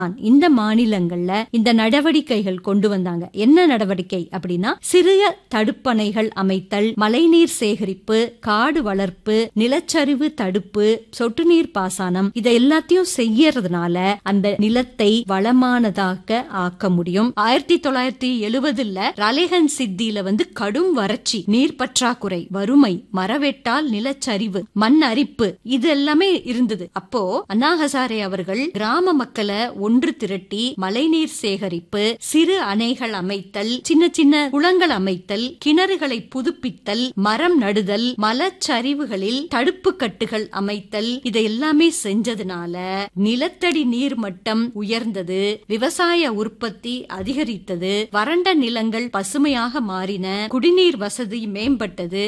இந்த மாநிலங்கள்ல இந்த நடவடிக்கைகள் கொண்டு வந்தாங்க என்ன நடவடிக்கை அப்படின்னா சிறிய தடுப்பணைகள் அமைத்தல் மழைநீர் சேகரிப்பு காடு வளர்ப்பு நிலச்சரிவு தடுப்பு சொட்டு நீர் பாசனம் இதை எல்லாத்தையும் செய்யறதுனால அந்த நிலத்தை வளமானதாக்க ஆக்க முடியும் ஆயிரத்தி தொள்ளாயிரத்தி எழுபதுல ரலேகன் சித்தியில வந்து கடும் வறட்சி நீர் பற்றாக்குறை வறுமை மரவெட்டால் நிலச்சரிவு மண் அரிப்பு இது எல்லாமே இருந்தது அப்போ அண்ணா ஹசாரே அவர்கள் கிராம மக்களை ஒன்று திரட்டி மழைநீர் சேகரிப்பு சிறு அணைகள் அமைத்தல் சின்ன சின்ன குளங்கள் அமைத்தல் கிணறுகளை புதுப்பித்தல் மரம் நடுதல் மலச்சரிவுகளில் தடுப்பு கட்டுகள் அமைத்தல் இதை எல்லாமே செஞ்சதுனால நிலத்தடி நீர் மட்டம் உயர்ந்தது விவசாய உற்பத்தி அதிகரித்தது வறண்ட நிலங்கள் பசுமையாக மாறின குடிநீர் வசதி மேம்பட்டது